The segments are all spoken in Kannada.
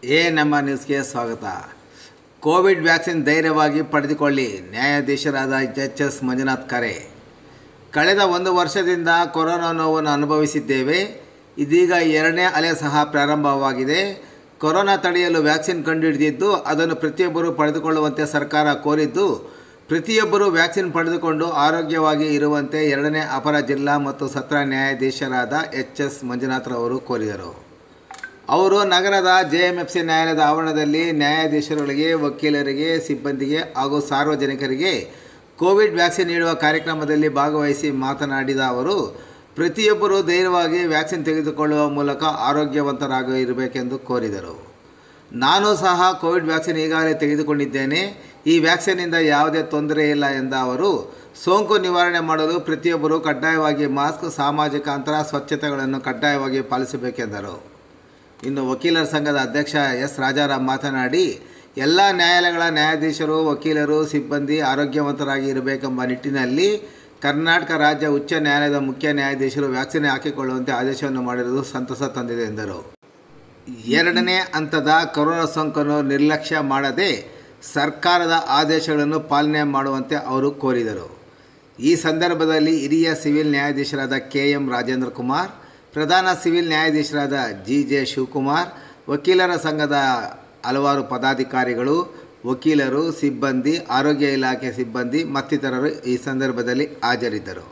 ಎ ನಮ್ಮ ನ್ಯೂಸ್ಗೆ ಸ್ವಾಗತ ಕೋವಿಡ್ ವ್ಯಾಕ್ಸಿನ್ ಧೈರ್ಯವಾಗಿ ಪಡೆದುಕೊಳ್ಳಿ ನ್ಯಾಯಾಧೀಶರಾದ ಎಚ್ ಎಸ್ ಮಂಜುನಾಥ್ ಕರೆ ಕಳೆದ ಒಂದು ವರ್ಷದಿಂದ ಕೊರೋನಾ ನೋವನ್ನು ಅನುಭವಿಸಿದ್ದೇವೆ ಇದೀಗ ಎರಡನೇ ಅಲೆ ಸಹ ಪ್ರಾರಂಭವಾಗಿದೆ ಕೊರೋನಾ ತಡೆಯಲು ವ್ಯಾಕ್ಸಿನ್ ಕಂಡುಹಿಡಿದಿದ್ದು ಅದನ್ನು ಪ್ರತಿಯೊಬ್ಬರೂ ಪಡೆದುಕೊಳ್ಳುವಂತೆ ಸರ್ಕಾರ ಕೋರಿದ್ದು ಪ್ರತಿಯೊಬ್ಬರೂ ವ್ಯಾಕ್ಸಿನ್ ಪಡೆದುಕೊಂಡು ಆರೋಗ್ಯವಾಗಿ ಇರುವಂತೆ ಎರಡನೇ ಅಪರ ಜಿಲ್ಲಾ ಮತ್ತು ಸತ್ರ ನ್ಯಾಯಾಧೀಶರಾದ ಎಚ್ ಎಸ್ ಮಂಜುನಾಥ್ರವರು ಕೋರಿದರು ಅವರು ನಗರದ ಜೆಎಂಎಫ್ಸಿ ನ್ಯಾಯಾಲಯದ ಆವರಣದಲ್ಲಿ ನ್ಯಾಯಾಧೀಶರುಗಳಿಗೆ ವಕೀಲರಿಗೆ ಸಿಬ್ಬಂದಿಗೆ ಹಾಗೂ ಸಾರ್ವಜನಿಕರಿಗೆ ಕೋವಿಡ್ ವ್ಯಾಕ್ಸಿನ್ ನೀಡುವ ಕಾರ್ಯಕ್ರಮದಲ್ಲಿ ಭಾಗವಹಿಸಿ ಮಾತನಾಡಿದ ಅವರು ಪ್ರತಿಯೊಬ್ಬರೂ ಧೈರ್ಯವಾಗಿ ವ್ಯಾಕ್ಸಿನ್ ತೆಗೆದುಕೊಳ್ಳುವ ಮೂಲಕ ಆರೋಗ್ಯವಂತರಾಗಿ ಇರಬೇಕೆಂದು ಕೋರಿದರು ನಾನು ಸಹ ಕೋವಿಡ್ ವ್ಯಾಕ್ಸಿನ್ ಈಗಾಗಲೇ ತೆಗೆದುಕೊಂಡಿದ್ದೇನೆ ಈ ವ್ಯಾಕ್ಸಿನ್ನಿಂದ ಯಾವುದೇ ತೊಂದರೆ ಇಲ್ಲ ಎಂದ ಅವರು ಸೋಂಕು ನಿವಾರಣೆ ಮಾಡಲು ಪ್ರತಿಯೊಬ್ಬರೂ ಕಡ್ಡಾಯವಾಗಿ ಮಾಸ್ಕ್ ಸಾಮಾಜಿಕ ಅಂತರ ಸ್ವಚ್ಛತೆಗಳನ್ನು ಕಡ್ಡಾಯವಾಗಿ ಪಾಲಿಸಬೇಕೆಂದರು ಇನ್ನು ವಕೀಲರ ಸಂಘದ ಅಧ್ಯಕ್ಷ ಎಸ್ ರಾಜಾರಾಮ್ ಮಾತನಾಡಿ ಎಲ್ಲ ನ್ಯಾಯಾಲಯಗಳ ನ್ಯಾಯಾಧೀಶರು ವಕೀಲರು ಸಿಬ್ಬಂದಿ ಆರೋಗ್ಯವಂತರಾಗಿ ಇರಬೇಕೆಂಬ ನಿಟ್ಟಿನಲ್ಲಿ ಕರ್ನಾಟಕ ರಾಜ್ಯ ಉಚ್ಚ ನ್ಯಾಯಾಲಯದ ಮುಖ್ಯ ನ್ಯಾಯಾಧೀಶರು ವ್ಯಾಕ್ಸಿನ್ ಹಾಕಿಕೊಳ್ಳುವಂತೆ ಆದೇಶವನ್ನು ಮಾಡಿರುವುದು ಸಂತಸ ತಂದಿದೆ ಎಂದರು ಎರಡನೇ ಹಂತದ ಕೊರೋನಾ ಸೋಂಕನ್ನು ನಿರ್ಲಕ್ಷ್ಯ ಮಾಡದೆ ಸರ್ಕಾರದ ಆದೇಶಗಳನ್ನು ಪಾಲನೆ ಮಾಡುವಂತೆ ಅವರು ಕೋರಿದರು ಈ ಸಂದರ್ಭದಲ್ಲಿ ಹಿರಿಯ ಸಿವಿಲ್ ನ್ಯಾಯಾಧೀಶರಾದ ಕೆ ಎಂ ರಾಜೇಂದ್ರ ಕುಮಾರ್ ಪ್ರಧಾನ ಸಿವಿಲ್ ನ್ಯಾಯಾಧೀಶರಾದ ಜಿ ಜೆ ಶಿವಕುಮಾರ್ ವಕೀಲರ ಸಂಘದ ಹಲವಾರು ಪದಾಧಿಕಾರಿಗಳು ವಕೀಲರು ಸಿಬ್ಬಂದಿ ಆರೋಗ್ಯ ಇಲಾಖೆ ಸಿಬ್ಬಂದಿ ಮತ್ತಿತರರು ಈ ಸಂದರ್ಭದಲ್ಲಿ ಹಾಜರಿದ್ದರು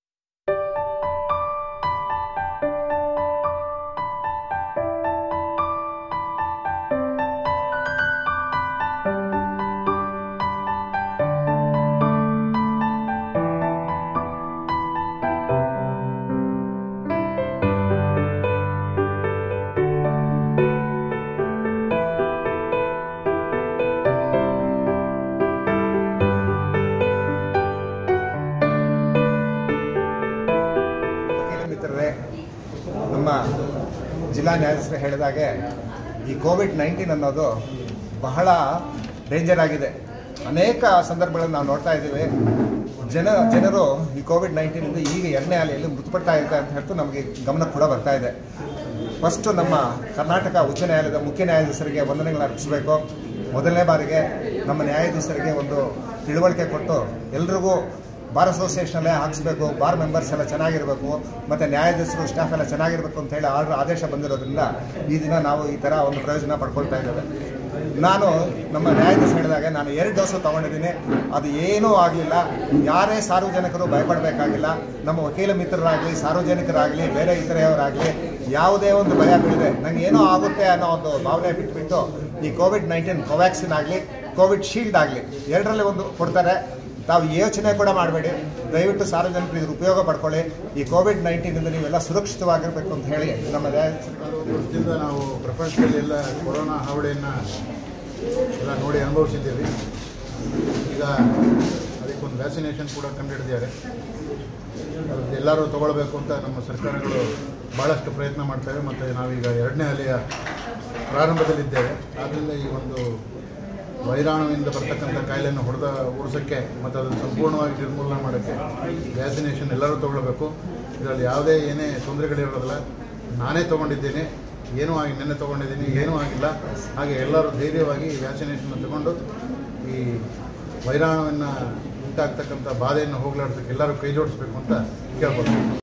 ವಕೀಲ ಮಿತ್ರರೇ ನಮ್ಮ ಜಿಲ್ಲಾ ನ್ಯಾಯಾಧೀಶರು ಹೇಳಿದಾಗೆ ಈ ಕೋವಿಡ್ ನೈನ್ಟೀನ್ ಅನ್ನೋದು ಬಹಳ ಡೇಂಜರ್ ಆಗಿದೆ ಅನೇಕ ಸಂದರ್ಭಗಳನ್ನು ನಾವು ನೋಡ್ತಾ ಇದ್ದೀವಿ ಜನ ಜನರು ಈ ಕೋವಿಡ್ ನೈನ್ಟೀನಿಂದ ಈಗ ಎರಡನೇ ಅಲೆಯಲ್ಲಿ ಮೃತಪಡ್ತಾ ಇರ್ತಾರೆ ಅಂತ ಹೇಳ್ತು ನಮಗೆ ಗಮನ ಕೂಡ ಬರ್ತಾ ಇದೆ ಫಸ್ಟು ನಮ್ಮ ಕರ್ನಾಟಕ ಉಚ್ಚ ನ್ಯಾಯಾಲಯದ ಮುಖ್ಯ ನ್ಯಾಯಾಧೀಶರಿಗೆ ವಂದನೆಗಳನ್ನ ಅರ್ಪಿಸಬೇಕು ಮೊದಲನೇ ಬಾರಿಗೆ ನಮ್ಮ ನ್ಯಾಯಾಧೀಶರಿಗೆ ಒಂದು ತಿಳುವಳಿಕೆ ಕೊಟ್ಟು ಎಲ್ರಿಗೂ ಬಾರ್ ಅಸೋಸಿಯೇಷನಲ್ಲೇ ಹಾಕಿಸ್ಬೇಕು ಬಾರ್ ಮೆಂಬರ್ಸ್ ಎಲ್ಲ ಚೆನ್ನಾಗಿರಬೇಕು ಮತ್ತು ನ್ಯಾಯಾಧೀಶರು ಸ್ಟಾಫ್ ಎಲ್ಲ ಚೆನ್ನಾಗಿರಬೇಕು ಅಂತ ಹೇಳಿ ಆರ್ಡರ್ ಆದೇಶ ಬಂದಿರೋದ್ರಿಂದ ಈ ದಿನ ನಾವು ಈ ಥರ ಒಂದು ಪ್ರಯೋಜನ ಪಡ್ಕೊಳ್ತಾ ಇದ್ದೇವೆ ನಾನು ನಮ್ಮ ನ್ಯಾಯಾಧೀಶ ಹೇಳಿದಾಗ ನಾನು ಎರಡು ಡೋಸು ತೊಗೊಂಡಿದ್ದೀನಿ ಅದು ಏನೂ ಆಗಲಿಲ್ಲ ಯಾರೇ ಸಾರ್ವಜನಿಕರು ಭಯಪಡಬೇಕಾಗಿಲ್ಲ ನಮ್ಮ ವಕೀಲ ಮಿತ್ರರಾಗಲಿ ಸಾರ್ವಜನಿಕರಾಗಲಿ ಬೇರೆ ಇತರೆಯವರಾಗಲಿ ಯಾವುದೇ ಒಂದು ಭಯ ಬೀಳದೆ ನಂಗೆ ಏನೋ ಆಗುತ್ತೆ ಅನ್ನೋ ಒಂದು ಭಾವನೆ ಬಿಟ್ಬಿಟ್ಟು ಈ ಕೋವಿಡ್ ನೈನ್ಟೀನ್ ಕೋವ್ಯಾಕ್ಸಿನ್ ಆಗಲಿ ಕೋವಿಡ್ ಶೀಲ್ಡ್ ಆಗಲಿ ಎರಡರಲ್ಲಿ ಒಂದು ಕೊಡ್ತಾರೆ ತಾವು ಯೋಚನೆ ಕೂಡ ಮಾಡಬೇಡಿ ದಯವಿಟ್ಟು ಸಾರ್ವಜನಿಕರು ಇದ್ರ ಉಪಯೋಗ ಪಡ್ಕೊಳ್ಳಿ ಈ ಕೋವಿಡ್ ನೈನ್ಟೀನಿಂದ ನೀವೆಲ್ಲ ಸುರಕ್ಷಿತವಾಗಿರಬೇಕು ಅಂತ ಹೇಳಿ ನಮ್ಮ ನ್ಯಾಯಾಧೀಶರು ವರ್ಷದಿಂದ ನಾವು ಪ್ರಪಂಚದಲ್ಲಿ ಎಲ್ಲ ಕೊರೋನಾ ಹಾವಳಿಯನ್ನು ಎಲ್ಲ ನೋಡಿ ಅನುಭವಿಸಿದ್ದೀವಿ ಈಗ ಅದಕ್ಕೊಂದು ವ್ಯಾಕ್ಸಿನೇಷನ್ ಕೂಡ ಕಂಡುಹಿಡಿದಿದ್ದಾರೆ ಅದು ಎಲ್ಲರೂ ತಗೊಳ್ಬೇಕು ಅಂತ ನಮ್ಮ ಸರ್ಕಾರಗಳು ಭಾಳಷ್ಟು ಪ್ರಯತ್ನ ಮಾಡ್ತವೆ ಮತ್ತು ನಾವೀಗ ಎರಡನೇ ಅಲೆಯ ಪ್ರಾರಂಭದಲ್ಲಿದ್ದೇವೆ ಆದ್ದರಿಂದ ಈ ಒಂದು ವೈರಾಣುವಿಂದ ಬರ್ತಕ್ಕಂಥ ಕಾಯಿಲೆಯನ್ನು ಹೊಡೆದ ಓಡಿಸೋಕ್ಕೆ ಮತ್ತು ಅದನ್ನು ಸಂಪೂರ್ಣವಾಗಿ ನಿರ್ಮೂಲನೆ ಮಾಡೋಕ್ಕೆ ವ್ಯಾಕ್ಸಿನೇಷನ್ ಎಲ್ಲರೂ ತಗೊಳ್ಬೇಕು ಇದರಲ್ಲಿ ಯಾವುದೇ ಏನೇ ತೊಂದರೆಗಳಿರೋದಿಲ್ಲ ನಾನೇ ತೊಗೊಂಡಿದ್ದೇನೆ ಏನೂ ಆಗಿ ನೆನ್ನೆ ತೊಗೊಂಡಿದ್ದೀನಿ ಏನೂ ಆಗಿಲ್ಲ ಹಾಗೆ ಎಲ್ಲರೂ ಧೈರ್ಯವಾಗಿ ವ್ಯಾಕ್ಸಿನೇಷನ್ ತಗೊಂಡು ಈ ವೈರಾಣುವನ್ನು ಉಂಟಾಗ್ತಕ್ಕಂಥ ಬಾಧೆಯನ್ನು ಹೋಗಲಾಡ್ಸೋಕ್ಕೆ ಎಲ್ಲರೂ ಕೈ ಜೋಡಿಸ್ಬೇಕು ಅಂತ ಕೇಳ್ಬೋದು